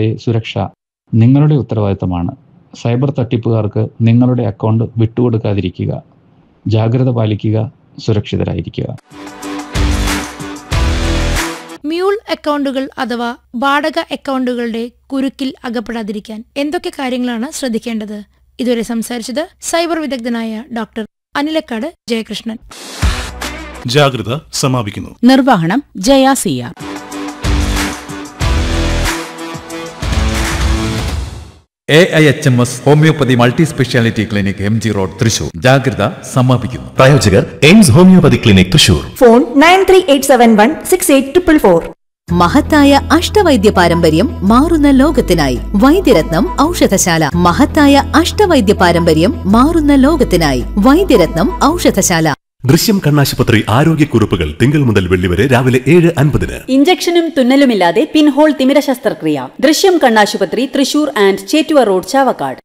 അക്കൗണ്ടുകളുടെ സുരക്ഷ നിങ്ങളുടെ ഉത്തരവാദിത്തമാണ് സൈബർ തട്ടിപ്പുകാർക്ക് നിങ്ങളുടെ അക്കൗണ്ട് വിട്ടുകൊടുക്കാതിരിക്കുക ജാഗ്രത പാലിക്കുക സുരക്ഷിതരായിരിക്കുക മ്യൂൾ അക്കൗണ്ടുകൾ അഥവാ വാടക അക്കൗണ്ടുകളുടെ കുരുക്കിൽ അകപ്പെടാതിരിക്കാൻ എന്തൊക്കെ കാര്യങ്ങളാണ് ശ്രദ്ധിക്കേണ്ടത് ഇതുവരെ സംസാരിച്ചത് സൈബർ വിദഗ്ധനായ ഡോക്ടർ അനിലക്കാട് ജയകൃഷ്ണൻ ജാഗ്രത സമാപിക്കുന്നു നിർവഹണം ജയ സിയാർ A I H M S homeopathy multi speciality clinic M G road Thrissur ജാഗ്രത സമാപിക്കുന്നു പ്രായോജകർ Aims homeopathy clinic Thrissur phone nine three eight seven one six eight triple four മഹത്തായ അഷ്ടവൈദ്യ പാരമ്പര്യം മാറുന്ന ലോകത്തിനായി വൈദ്യരത്നം ഔഷധശാല മഹത്തായ അഷ്ടവൈദ്യ പാരമ്പര്യം മാറുന്ന ലോകത്തിനായി വൈദ്യരത്നം ഔഷധശാല ദൃശ്യം കണ്ണാശുപത്രി ആരോഗ്യക്കുറിപ്പുകൾ തിങ്കൾ മുതൽ വെള്ളി വരെ രാവിലെ ഏഴ് അൻപതിന് ഇഞ്ചക്ഷനും തുന്നലുമില്ലാതെ പിൻഹോൾ തിമിര ശസ്ത്രക്രിയ ദൃശ്യം കണ്ണാശുപത്രി തൃശൂർ ആൻഡ് ചേറ്റുവ റോഡ് ചാവക്കാട്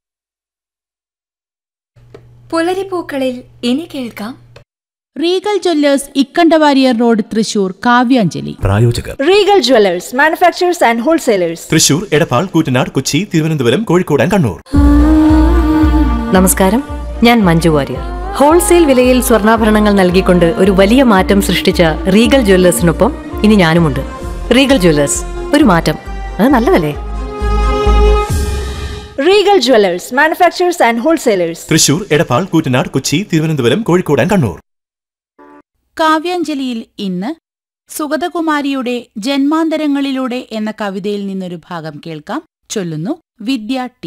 പുലരിപ്പൂക്കളിൽ ഇനി കേൾക്കാം Regal jewellers Ikkandawarrier road Thrissur കാവ്യാഞ്ജലി പ്രായോജകർ Regal jewellers manufacturers and wholesalers Thrissur Edappal Koottanad Kochi Thiruvananthapuram Kozhikode and Kannur നമസ്കാരം ഞാൻ മഞ്ജു വാര്യർ ഹോൾസെയിൽ വിലയിൽ സ്വർണ്ണാഭരണങ്ങൾ നൽകിക്കൊണ്ട് ഒരു വലിയ മാറ്റം സൃഷ്ടിച്ച റീഗൽ ജ്വല്ലേഴ്സിനൊപ്പം ഇനി ഞാനുമുണ്ട് റീഗൽ ജ്വല്ലേഴ്സ് ഒരു മാറ്റം അത് നല്ലതല്ലേ Regal jewellers manufacturers and wholesalers Thrissur Edappal Koottanad Kochi Thiruvananthapuram Kozhikode and Kannur കാവ്യാഞ്ജലിയിൽ ഇന്ന് സുഗതകുമാരിയുടെ ജന്മാന്തരങ്ങളിലൂടെ എന്ന കവിതയിൽ നിന്നൊരു ഭാഗം കേൾക്കാം ചൊല്ലുന്നു വിദ്യ ടി